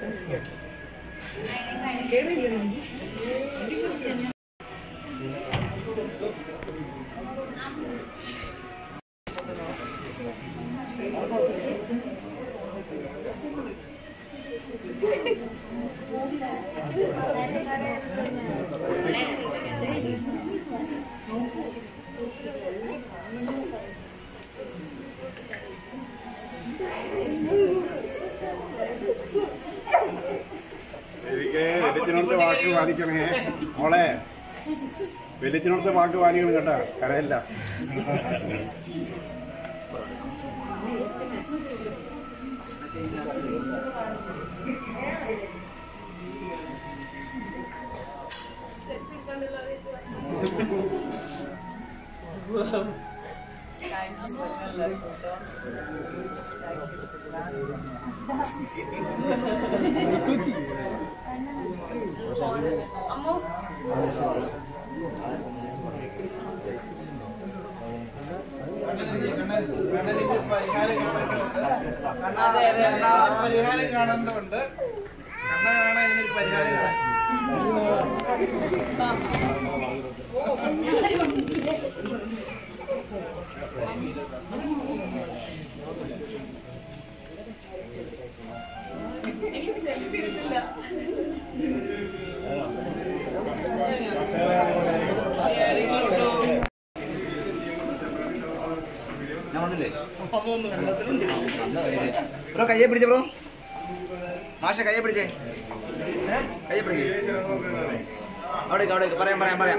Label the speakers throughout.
Speaker 1: എനിക്ക് വെളിച്ചിനോടത്തെ വാക്ക് പാലിക്കണേ മോളെ വെളിച്ചിനോടത്തെ വാക്ക് പാലിക്കണം കേട്ടാ കരയല്ല
Speaker 2: പരിഹാരം കാണേണ്ടതുണ്ട് കണ്ണനാണ് ഇതിനൊരു പരിഹാരം കാണാൻ
Speaker 3: ബ്രോ കയ്യെ പിടിച്ചേ ബ്രോ മാഷ കയ്യെ പിടിച്ചേ കയ്യെ പിടിക്കേ അവിടെ അവിടെ പറയാം പറയാം പറയാം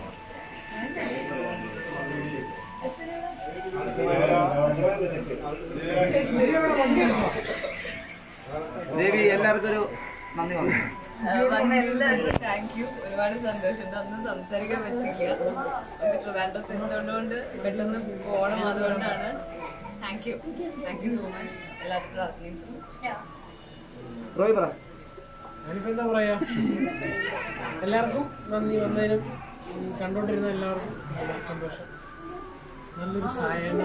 Speaker 3: ദേവി എല്ലാവർക്കും ഒരു നന്ദി പറഞ്ഞു
Speaker 4: വന്ന എല്ലാവർക്കും താങ്ക് യു ഒരുപാട് സന്തോഷമുണ്ട് അന്ന് സംസാരിക്കാൻ പറ്റില്ല ഇത് ട്രിവാൻഡ്രത്ത് എന്തുകൊണ്ട് പെട്ടെന്ന് പോകണം അതുകൊണ്ടാണ് thank you thank you so much എല്ലാവർക്കും പ്രാർത്ഥനയും
Speaker 3: റോയ് പറ
Speaker 5: ഞാനിപ്പോ എന്താ പറയാ എല്ലാവർക്കും നന്ദി വന്നതിനും ഉം, കണ്ടോണ്ടിരുന്ന എല്ലാവർക്കും വളരെ സന്തോഷം നല്ലൊരു സായം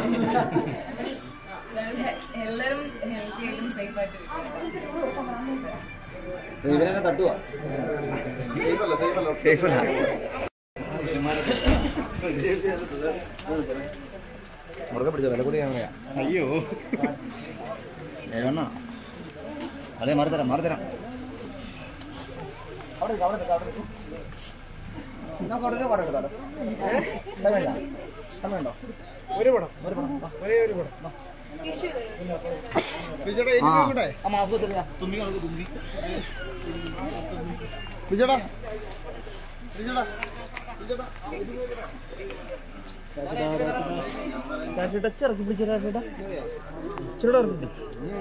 Speaker 4: എല്ലാവരും ഹെൽത്തി ആയിട്ടും സേഫ് ആയിട്ട്
Speaker 3: ഇവരെന്നെ തട്ടുവാ സേഫല്ല മുറുകെ പിടിച്ചോ വില കൂടി ക്യാമറയാ
Speaker 1: അയ്യോ
Speaker 3: ഏഴണ്ണ അതെ മാറിത്തരാം മാറിത്തരാം അവിടെ നിൽക്ക്, അവിടെ നിൽക്ക്, അവിടെ നിൽക്ക്. നമുക്ക് അവിടെ ഒരു പടം എടുത്താലോ സമയമില്ല സമയമുണ്ടോ
Speaker 5: ഒരു പടം
Speaker 3: ഒരു പടം വാ.
Speaker 5: ഒരേ ഒരു പടം
Speaker 3: ആ. ആ മാസ്ക് വെച്ചിട്ട് തുമ്പി നമുക്ക് തുമ്പി വിജയടാ വിജയടാ
Speaker 5: ടച്ച് ഇറക്കി പിടിച്ച ചേട്ടാ ഇച്ചിരി ഇറക്കി പിടി.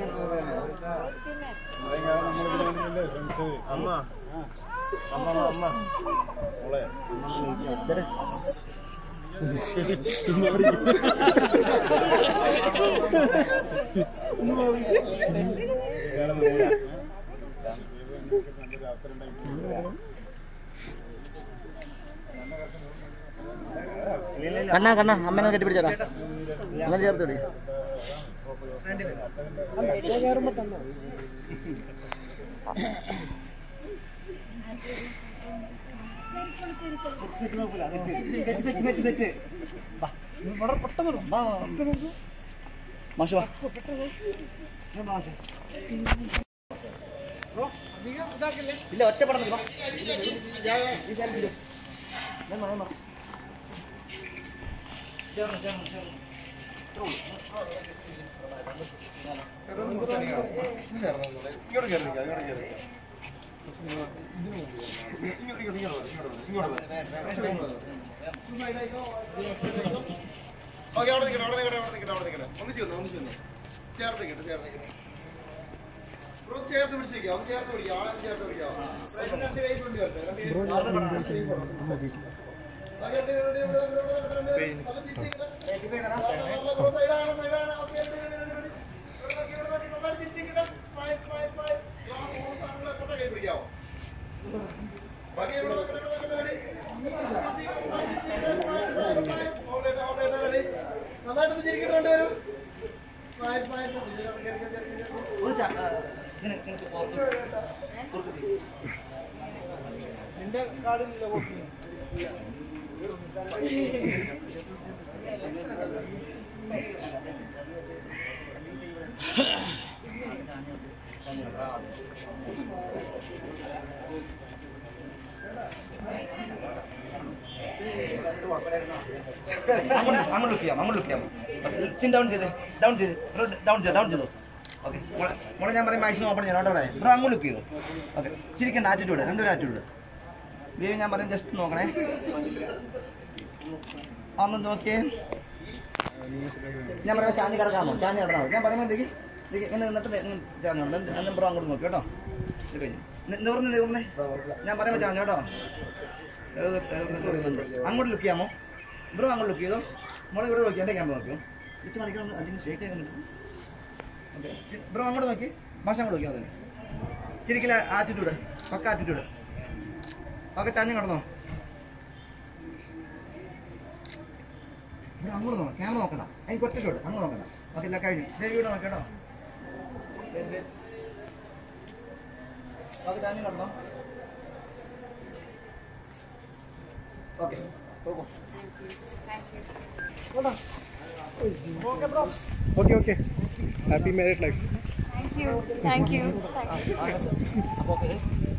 Speaker 1: അമ്മ അമ്മ അമ്മ മോളെ
Speaker 3: കണ്ണാ കണ്ണാ അമ്മനെ കെട്ടിപ്പിടിച്ചേട്ടാ അങ്ങനെ ചേർത്ത് പിടി മാഷ വാ മാഷ ഇല്ല ഒറ്റ പടം മതി, വാ. ഈ side ഇരിക്ക്. ഞാൻ മാറി, മാറി. ചേർന്ന്, ചേർന്ന്, ചേർന്ന്.
Speaker 1: ഇങ്ങോട്ട് കയറി നിൽക്കാം ഇങ്ങോട്ട് കയറി നിൽക്കാം ഇങ്ങോട്ട് ഇങ്ങോട്ട് ഇങ്ങോട്ട് ഇങ്ങോട്ട് ഇങ്ങോട്ട് ഓക്കെ അവിടെ നിൽക്കട്ടെ അവിടെ നിൽക്കട്ടെ അവിടെ നിൽക്കട്ടെ അവിടെ നിൽക്കട്ടെ ഒന്നിച്ച് വന്നു ഒന്നിച്ച് വന്നു ചേർത്ത് നിൽക്കട്ടെ ചേർത്ത് നിൽക്കട്ടെ ബ്രോ ചേർത്ത് പിടിച്ചേക്കാം ഒന്ന് ചേർത്ത് പിടിക്കാം ആളെ ചേർത്ത് പിടിക്കാം രണ്ട് കൈ കൊണ്ട് വരട്ടെ രണ്ട് കൈ കൊണ്ട് വരട്ടെ. safe ആണ്. Okay, ready, ready, ready, ready, ready, ready, ready. നല്ല sit ചെയ്യണം. ബ്രോ side ആണ്, side ആണ്. Okay, ready, ready, ready, ready. ഇവിടെ നോക്കി, ഇവിടെ നോക്കി, നന്നായിട്ട് sit ചെയ്യണം. Five, five, five. ആ, മൂന്ന് സാധനങ്ങൾ എപ്പോഴത്തെ കൈ പിടിക്കാവോ? ബാക്കി ഇവിടെ നോക്കി, ഇവിടെ നോക്കി, ready. Hold it, hold it, ready. നന്നായിട്ടൊന്ന് ചിരിക്കിട്ട് രണ്ടുപേരും Five, five, five. കേറി, കേറി, കേറി, കേറി, കേറി.
Speaker 3: ഒരു ചാ- ഇങ്ങനെ ഇങ്ങനെ പുറത്ത് പുറത്ത് തിരി.
Speaker 2: നിന്റെ കാർഡിലല്ലോ കോപ്പി
Speaker 3: അങ്ങോട്ട് അങ്ങോട്ട് ലുക്ക് ചെയ്യാം അങ്ങോട്ട് ലുക്ക് ചെയ്യാം ചിൻ ഡൗൺ ചെയ്ത് ഡൗൺ ചെയ്ത് ഡൗൺ ചെയ്ത് ഡൗൺ ചെയ്തു ഓക്കെ മോളെ ഞാൻ പറയും മാക്സിമം ഓപ്പൺ ചെയ്യാം അവിടെ ബ്രോ അങ്ങോട്ട് ലുക്ക് ചെയ്തു ഓക്കെ ചിരിക്കണ്ട ആറ്റിറ്റ്യൂഡ് രണ്ടൊരു ആറ്റിറ്റ്യൂഡ് ബേബി ഞാൻ പറയും ജസ്റ്റ് നോക്കണേ ഒന്ന് നോക്കിയേ ഞാൻ പറയാം ചാഞ്ഞ് കിടക്കാമോ ചാഞ്ഞ് കിടക്കാമോ ഞാൻ പറയുമ്പോൾ എന്തെങ്കിലും ഇങ്ങനെ നിന്നിട്ട് ചാഞ്ഞ് കിടന്നു അന്ന് ബ്രോ അങ്ങോട്ട് നോക്കി കേട്ടോ ഇത് കഴിഞ്ഞു നി- നിവർന്ന് നിവർന്നേ ഞാൻ പറയുമ്പോൾ ചാഞ്ഞു കേട്ടോ ഏത് ഏത് നിൽക്കുന്നുണ്ട്. അങ്ങോട്ട് ലുക്ക് ചെയ്യാമോ ബ്രോ അങ്ങോട്ട് ലുക്ക് ചെയ്തോ മോളെ ഇവിടെ നോക്കി എൻ്റെ ക്യാമ്പ് നോക്കിയോ തിരിച്ച് മണിക്കണം അല്ലെങ്കിൽ ഷേക്ക് ആകുന്നുണ്ട് ഓക്കെ ബ്രോ അങ്ങോട്ട് നോക്കി ഭാഷ അങ്ങോട്ട് നോക്കിയാൽ മതി ചിരിക്കില്ല ആറ്റിറ്റ്യൂഡ് പക്ക ആറ്റിറ്റ്യൂഡ് ഓക്കെ ചാഞ്ഞ് കിടന്നോ ബ്രോ അങ്ങോട്ട് നോക്കാം ക്യാമറ നോക്കണ്ട അതിന് ഒറ്റ ഷോട്ട് അങ്ങോട്ട് നോക്കണ്ട ഓക്കെ ഇല്ല കഴിഞ്ഞു ദേവിയുടെ നോക്കേട്ടോ ഓക്കെ ചാഞ്ഞ് കിടന്നോ ഓക്കെ പോകും
Speaker 2: okay okay happy married life
Speaker 4: thank you
Speaker 3: അപ്പോൾ ഓക്കെ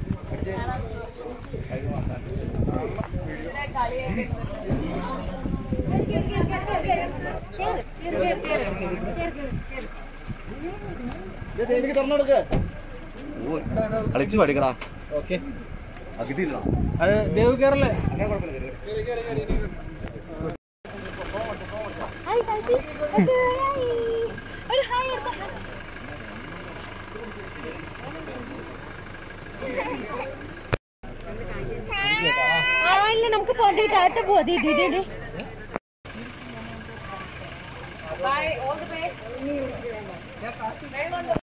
Speaker 3: ദേവിക്ക് തുറന്നു കൊടുക്ക് കളിച്ചു പഠിക്കടാ
Speaker 2: ഓക്കെ
Speaker 3: അകിട്ടില്ല
Speaker 2: അത് ദേവ് കേറല്ലേ
Speaker 3: അങ്ങനെ കുഴപ്പമില്ല
Speaker 6: ഹായ് കാശി കാശി ഹായ് ഒരു ഹായ് എടുത്തോ ആ ഇല്ല നമുക്ക് പോകാം ടാറ്റ പോവാ ദീദി ദീദി
Speaker 4: ബൈ ഓൾ ദി ബെസ്റ്റ്